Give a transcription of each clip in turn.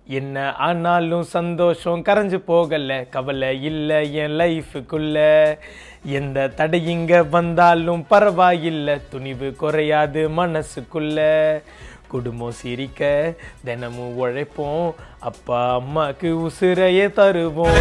என்ன ஆனாலும் சந்தோஷம் கரைஞ்சு போகல கவலை இல்லை என் லைஃபுக்குள்ள எந்த தடை இங்க வந்தாலும் பரவாயில்லை துணிவு குறையாது மனசுக்குள்ள குடும்பம் சிரிக்க தினமும் உழைப்போம் அப்பா அம்மாக்கு உசுரையே தருவோம்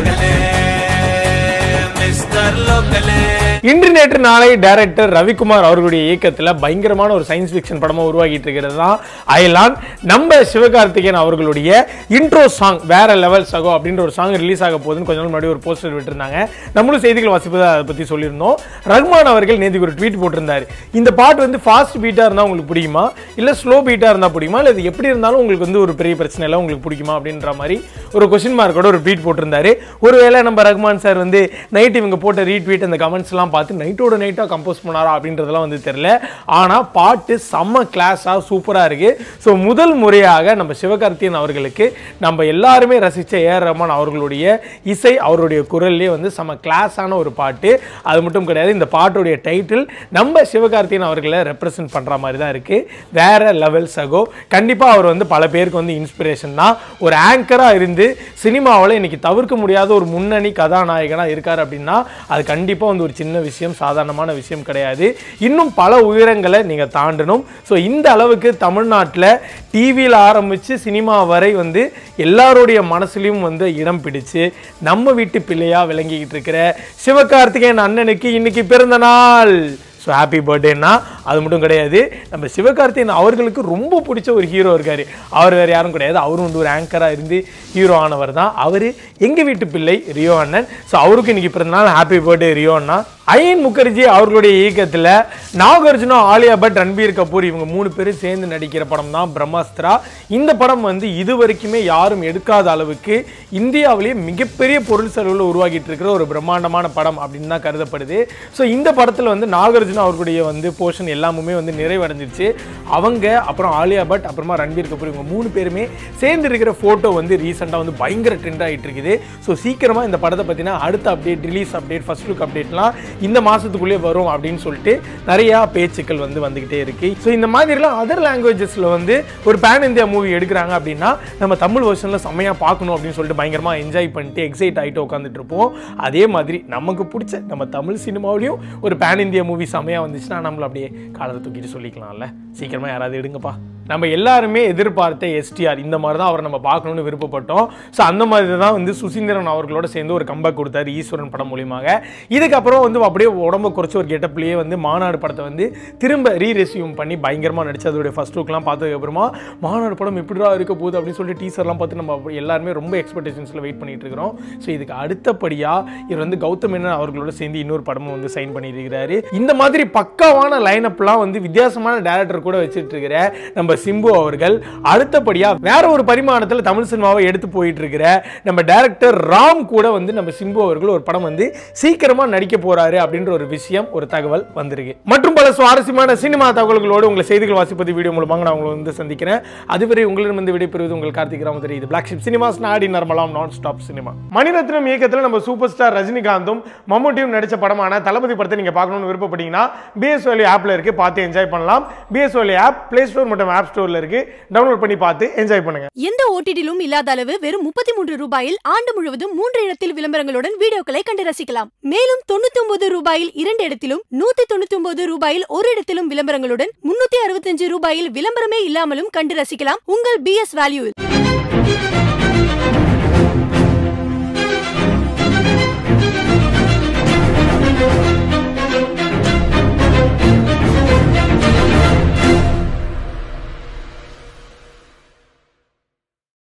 இன்று நேற்று நாளை டைரக்டர் ரவிக்குமார் அவர்களுடைய இயக்கத்தில் பயங்கரமான ஒரு சயின்ஸ் ஃபிக்ஷன் படமாக உருவாகிட்டு இருக்கிறது தான் அயலான் நம்ம சிவகார்த்திகேயன் அவர்களுடைய இன்ட்ரோ சாங் வேற லெவல் சகோ அப்படின்ற ஒரு சாங் ரிலீஸ் ஆக போகுதுன்னு கொஞ்ச நாள் முன்னாடி ஒரு போஸ்டர் விட்டுருந்தாங்க நம்மளும் செய்திகள் வாசிப்பதை அதை பற்றி சொல்லியிருந்தோம் ரஹ்மான் அவர்கள் நேற்றுக்கு ஒரு ட்வீட் போட்டிருந்தாரு இந்த பாட்டு வந்து ஃபாஸ்ட் பீட்டாக இருந்தால் உங்களுக்கு பிடிக்குமா இல்லை ஸ்லோ பீட்டாக இருந்தால் பிடிக்குமா இல்லை இது எப்படி இருந்தாலும் உங்களுக்கு வந்து ஒரு பெரிய பிரச்சனை இல்லை உங்களுக்கு பிடிக்குமா அப்படின்ற மாதிரி ஒரு கொஸ்டின் மார்க்கோட ஒரு ட்வீட் போட்டிருந்தாரு ஒருவேளை நம்ம ரஹ்மான் சார் வந்து நைட் இவங்க போட்ட ரீட்வீட் அந்த கமெண்ட்ஸ்லாம் பார்த்து நைட்டோட நைட்டாக கம்போஸ் பண்ணாரா அப்படின்றதெல்லாம் வந்து தெரியல ஆனால் பாட்டு செம்ம கிளாஸாக சூப்பராக இருக்கு ஸோ முதல் முறையாக நம்ம சிவகார்த்தியன் அவர்களுக்கு நம்ம எல்லாருமே ரசித்த ஏஆர் ரஹ்மான் அவர்களுடைய இசை அவருடைய குரல்லே வந்து செம்ம கிளாஸான ஒரு பாட்டு அது மட்டும் கிடையாது இந்த பாட்டுடைய டைட்டில் நம்ம சிவகார்த்தியன் அவர்களை ரெப்ரசன்ட் பண்ணுற மாதிரி தான் இருக்கு வேற லெவல் சகோ கண்டிப்பாக அவர் வந்து பல பேருக்கு வந்து இன்ஸ்பிரேஷன் தான் ஒரு ஆங்கராக இருந்து சினிமாவில் இன்னைக்கு தவிர்க்க முடியாத ஒரு முன்னணி கதாநாயகனாக இருக்கார் அப்படின்னா அது கண்டிப்பாக வந்து ஒரு சின்ன விஷயம் சாதாரணமான விஷயம் கிடையாது இன்னும் பல உயரங்களை நீங்கள் தாண்டணும் ஸோ இந்த அளவுக்கு தமிழ்நாட்டில் டிவியில் ஆரம்பித்து சினிமா வரை வந்து எல்லாருடைய மனசுலையும் வந்து இடம் பிடிச்சு நம்ம வீட்டு பிள்ளையாக விளங்கிக்கிட்டு இருக்கிற சிவகார்த்திகேயன் அண்ணனுக்கு இன்னைக்கு பிறந்த நாள் ஸோ ஹாப்பி பர்த்டேன்னா அது மட்டும் கிடையாது நம்ம சிவகார்த்திகேயன் அவர்களுக்கு ரொம்ப பிடிச்ச ஒரு ஹீரோ இருக்கார் அவர் வேறு யாரும் கிடையாது அவரும் வந்து ஒரு ஆங்கராக இருந்து ஹீரோ ஆனவர் தான் அவர் எங்கள் வீட்டு பிள்ளை ரியோ அண்ணன் ஸோ அவருக்கு இன்னைக்கு பிறந்தநாள் ஹாப்பி பர்த்டே ரியோ அண்ணா அயன் முகர்ஜி அவர்களுடைய இயக்கத்தில் நாகார்ஜுனா ஆலியா பட் ரன்பீர் கபூர் இவங்க மூணு பேரும் சேர்ந்து நடிக்கிற படம் தான் பிரம்மாஸ்திரா இந்த படம் வந்து இது வரைக்குமே யாரும் எடுக்காத அளவுக்கு இந்தியாவிலேயே மிகப்பெரிய பொருள் செலவில் உருவாகிட்டு இருக்கிற ஒரு பிரம்மாண்டமான படம் அப்படின்னு தான் கருதப்படுது ஸோ இந்த படத்தில் வந்து நாகார்ஜுனா அவர்களுடைய வந்து போர்ஷன் எல்லாமுமே வந்து நிறைவடைஞ்சிருச்சு அவங்க அப்புறம் ஆலியா பட் அப்புறமா ரன்பீர் கபூர் இவங்க மூணு பேருமே சேர்ந்து இருக்கிற ஃபோட்டோ வந்து ரீசெண்டாக வந்து பயங்கர ட்ரெண்ட் ஆகிட்டு இருக்குது ஸோ சீக்கிரமாக இந்த படத்தை பற்றினா அடுத்த update release update first look அப்டேட்லாம் இந்த மாதத்துக்குள்ளே வரும் அப்படின்னு சொல்லிட்டு நிறையா பேச்சுக்கள் வந்து வந்துக்கிட்டே இருக்கு ஸோ இந்த மாதிரிலாம் அதர் லாங்குவேஜஸில் வந்து ஒரு பேன் இந்தியா மூவி எடுக்கிறாங்க அப்படின்னா நம்ம தமிழ் வெர்ஷனில் செம்மையாக பார்க்கணும் அப்படின்னு சொல்லிட்டு பயங்கரமாக என்ஜாய் பண்ணிட்டு எக்ஸைட் ஆகிட்டு உட்காந்துட்டு இருப்போம் அதே மாதிரி நமக்கு பிடிச்ச நம்ம தமிழ் சினிமாவிலையும் ஒரு பேன் இந்தியா மூவி செம்மையாக வந்துச்சுன்னா நம்மள அப்படியே காலத்தை தூக்கிட்டு சொல்லிக்கலாம்ல சீக்கிரமாக யாராவது எடுங்கப்பா நம்ம எல்லாருமே எதிர்பார்த்த எஸ்டிஆர் இந்த மாதிரி தான் அவரை நம்ம பார்க்கணும்னு விருப்பப்பட்டோம் ஸோ அந்த மாதிரி தான் வந்து சுசீந்திரன் அவர்களோட சேர்ந்து ஒரு கம்பேக் கொடுத்தாரு ஈஸ்வரன் படம் மூலியமாக இதுக்கப்புறம் வந்து அப்படியே உடம்ப குறைச்சி ஒரு கெட்டப்லேயே வந்து மாநாடு படத்தை வந்து திரும்ப ரீ ரெசியூம் பண்ணி பயங்கரமாக நடிச்சு அதோடைய ஃபர்ஸ்ட் லுக்லாம் பார்த்ததுக்கப்புறமா மாநாடு படம் எப்படிடா இருக்க போகுது அப்படின்னு சொல்லிட்டு டீசர்லாம் பார்த்து நம்ம அப்படி எல்லாருமே ரொம்ப எக்ஸ்பெக்டேஷன்ஸில் வெயிட் பண்ணிட்டு இருக்கிறோம் ஸோ இதுக்கு அடுத்தபடியாக இவர் வந்து கௌதம் மேனன் அவர்களோட சேர்ந்து இன்னொரு படமும் வந்து சைன் பண்ணியிருக்கிறாரு இந்த மாதிரி பக்காவான லைனப்லாம் வந்து வித்தியாசமான டேரக்டர் கூட வச்சுட்டு இருக்கிற நம்ம சிம்பு அவர்கள் அடுத்தபடியா வேற ஒரு பரிமாணத்தில் தமிழ் சினிமாவை எடுத்து போயிட்டு இருக்கிற நம்ம டைரக்டர் ராம் கூட வந்து நம்ம சிம்பு அவர்கள் ஒரு படம் வந்து சீக்கிரமா நடிக்க போறாரு அப்படின்ற ஒரு விஷயம் ஒரு தகவல் வந்திருக்கு மற்றும் பல சுவாரஸ்யமான சினிமா தகவல்களோடு உங்களை செய்திகள் வாசிப்பது வீடியோ மூலமாக நான் உங்களை வந்து சந்திக்கிறேன் அதுவரை உங்களிடம் வந்து விடைபெறுவது உங்கள் கார்த்திக் ராமதுரை இது பிளாக் ஷிப் சினிமாஸ் நாடி நர்மலாம் நான் ஸ்டாப் சினிமா மணிரத்னம் இயக்கத்தில் நம்ம சூப்பர் ஸ்டார் ரஜினிகாந்தும் மம்முட்டியும் நடிச்ச படமான தளபதி படத்தை நீங்க பார்க்கணும்னு விருப்பப்பட்டீங்கன்னா பிஎஸ் வேலி ஆப்ல இருக்கு பார்த்து என்ஜாய் பண்ணலாம் PS valley app play store மற்றும் ஆப் ஸ்டோர்ல இருக்கு டவுன்லோட் பண்ணி பார்த்து என்ஜாய் பண்ணுங்க எந்த ஓடிடிலும் இல்லாத அளவு வெறும் முப்பத்தி மூன்று ரூபாயில் ஆண்டு முழுவதும் மூன்று இடத்தில் விளம்பரங்களுடன் வீடியோக்களை கண்டு ரசிக்கலாம் மேலும் தொண்ணூத்தி ஒன்பது ரூபாயில் இரண்டு இடத்திலும் நூத்தி தொண்ணூத்தி ஒன்பது ரூபாயில் ஒரு இடத்திலும் விளம்பரங்களுடன் முன்னூத்தி அறுபத்தஞ்சு ரூபாயில் விளம்பரமே இல்லாமலும் கண்டு ரசிக்கலாம் உங்கள் பிஎஸ் வேல்யூவில்